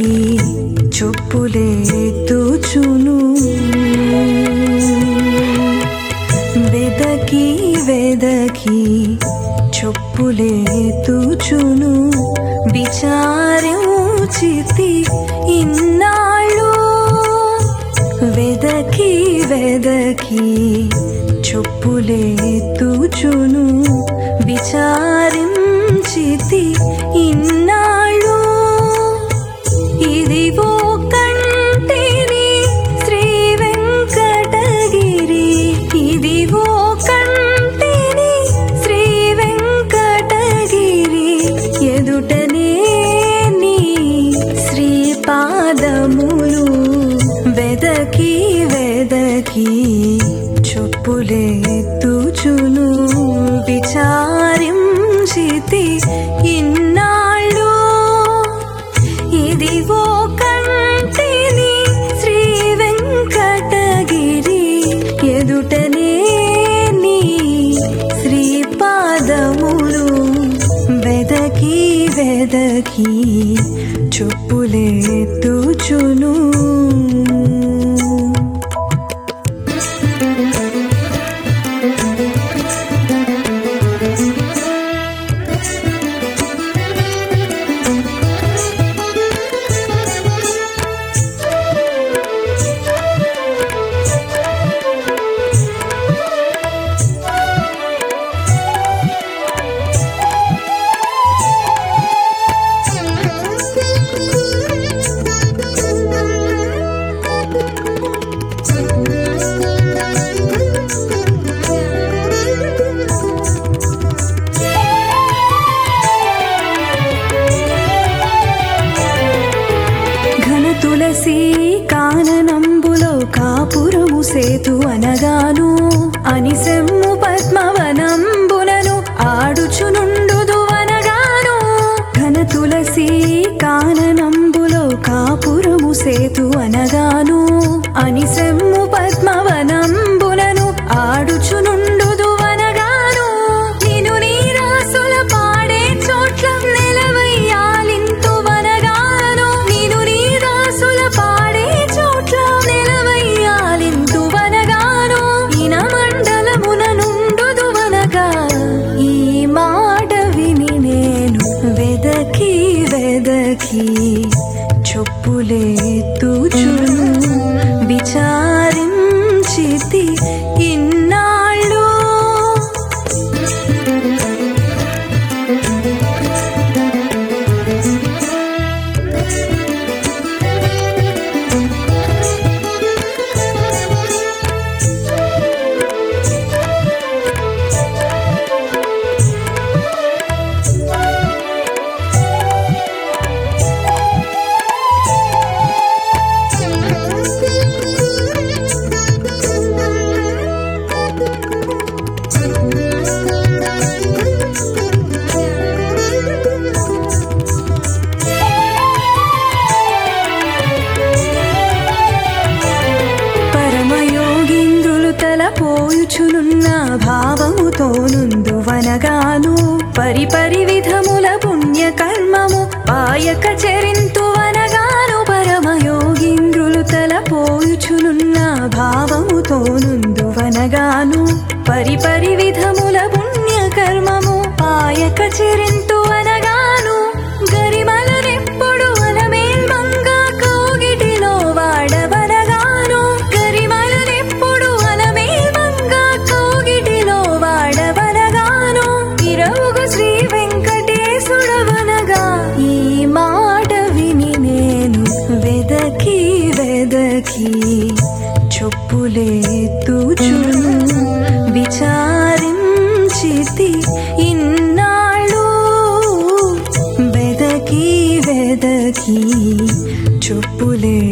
చొప్పులేతుచును వెదకి వెదకి చొప్పులేతుచును విచారముచితి ఇన్నాళ్ళు వెదకి వెదకి చొప్పులేతుచును విచారించితి ఇన్నాళ్ళు ఇదిగో కంటిని శ్రీ వెంకటగిరి ఇదిగో కంటిని శ్రీ వెంకటగిరి ఎదుటనే నీ శ్రీ పాదములు వెదకి వెదకి చొప్పులెత్తుచును విచారించితి ఇన్నాళ్ళు ఇదిగో కంటిని శ్రీ వెంకటగిరి ఎదుటనే నీ శ్రీ పాదములు వెదకి వెదకి చొప్పులెత్తుచును ఘన తులసి కాననంబులో కాపురము సేతు అనగాను అనిసెమ్ము పద్మవనంబునను ఆడుచునుండుదు అనగాను ఘన తులసి కాననంబులో కాపురము సేతు అనగాను అనిసెమ్ము పద్మవనంబునను ఆడుచునుండుదు అనగాను నిను నీరాసుల పాడే చోట్ల నిలవయ్యాలింతు వనగాను నిను నీరాసుల పాడే చోట్ల నిలవయ్యాలింతు వనగాను ఇన మండలమున నుండుదు వనగా ఈ మాట విని నేను వెదకి వెదకి చొప్పులేతుచును విచారించితి ఇన్నాళ్ళు పరమయోగింద్రులు తలపోయుచునున్న భావముతోనుందు వనగాను పరిపరి విధముల పుణ్య కర్మము పాయక చరింతు వనగాను పరమయోగింద్రులు తలపోయుచునున్న భావముతోనుందు వనగాను పరిపరి విధముల పుణ్య కర్మము పాయక చరింతు వనగాను గరిమలనెప్పుడు అలమేల్మంగ కోగిటిలో వాడవనగాను గరిమలనెప్పుడు అలమేల్మంగ కోగిటిలో వాడవనగాను ఇరవుగు శ్రీ వెంకటేశుడవనగా ఈ మాట విని నేను వెదకి వెదకి చొప్పులేతుచును విచారించితి ఇన్నాళ్ళు వెదకి వెదకి చొప్పులే